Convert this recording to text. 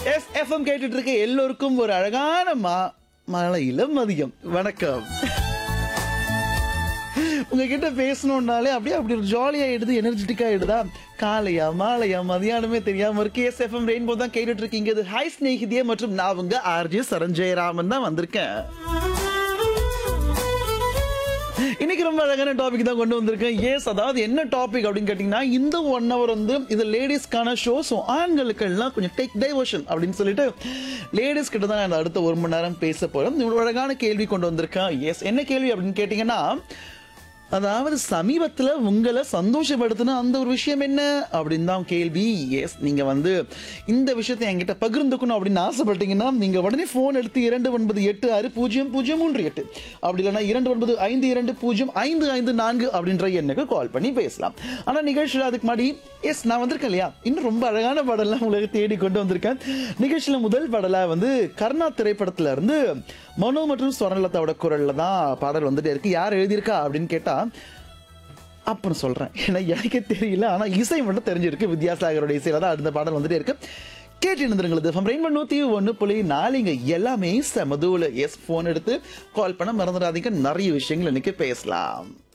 S FM கேட்டுட்டு இருக்க எல்லோருக்கும் ஒரு அழகான மா மழையில மதியம் வணக்கம் உங்ககிட்ட பேசணும்னாலே அப்படியே அப்படி ஒரு ஜாலியா ஆயிடுது எனர்ஜெட்டிக்கா ஆயிடுதா காலையா மாலையா மதியானமே தெரியாம இருக்கு எஸ் எஃப்எம் ரெயின்போ தான் கேட்டுட்டு இருக்கீங்க இது ஹாய் ஸ்நேகிதியே மற்றும் நான் உங்க ஆர்ஜி சரஞ்சயராமன் தான் வந்திருக்கேன் இன்னைக்கு ரொம்ப அழகான டாபிக் தான் கொண்டு வந்திருக்கேன் எஸ் அதாவது என்ன டாபிக் அப்படின்னு கேட்டிங்கன்னா இந்த ஒன் ஹவர் வந்து இது லேடிஸ்க்கான ஷோ ஸோ ஆண்களுக்கு எல்லாம் கொஞ்சம் டேக் டைவர்ஷன் அப்படின்னு சொல்லிட்டு லேடிஸ் கிட்ட தான் நான் அடுத்த ஒரு மணி நேரம் பேச போறோம் இவ்வளோ அழகான கேள்வி கொண்டு வந்திருக்கேன் எஸ் என்ன கேள்வி அப்படின்னு கேட்டிங்கன்னா அதாவது சமீபத்துல உங்களை சந்தோஷப்படுத்தின அந்த ஒரு விஷயம் என்ன அப்படின்னு தான் கேள்வி எஸ் நீங்க வந்து இந்த விஷயத்தை என்கிட்ட பகிர்ந்துக்கணும் அப்படின்னு ஆசைப்பட்டீங்கன்னா நீங்க உடனே போன் எடுத்து இரண்டு ஒன்பது எட்டு ஆறு பூஜ்ஜியம் பூஜ்ஜியம் மூன்று எட்டு அப்படி இல்லைன்னா இரண்டு ஒன்பது ஐந்து இரண்டு பூஜ்ஜியம் ஐந்து ஐந்து நான்கு அப்படின்ற எண்ணுக்கு கால் பண்ணி பேசலாம் ஆனா நிகழ்ச்சியில் அதுக்கு முன்னாடி எஸ் நான் வந்திருக்கேன் இல்லையா இன்னும் ரொம்ப அழகான பாடலாம் உங்களுக்கு தேடி கொண்டு வந்திருக்கேன் நிகழ்ச்சியில முதல் பாடலா வந்து கர்ணா திரைப்படத்துல இருந்து மனோ மற்றும் ஸ்வர்ணலதாவோட குரல்ல தான் பாடல் வந்துட்டே இருக்கு யார் எழுதியிருக்கா அப்படின்னு கேட்டா அப்புறம் சொல்றேன் ஏன்னா எனக்கே தெரியல ஆனா இசை மட்டும் தெரிஞ்சிருக்கு வித்யாசாகரோட இசையில தான் அந்த பாடல் வந்துட்டே இருக்கு கேட்டு இருந்துருங்களது ஃப்ரம் ரெயின்போ நூத்தி ஒன்று புள்ளி நாலுங்க எல்லாமே செமதூல எஸ் ஃபோன் எடுத்து கால் பண்ண மறந்துடாதீங்க நிறைய விஷயங்கள் இன்னைக்கு பேசலாம்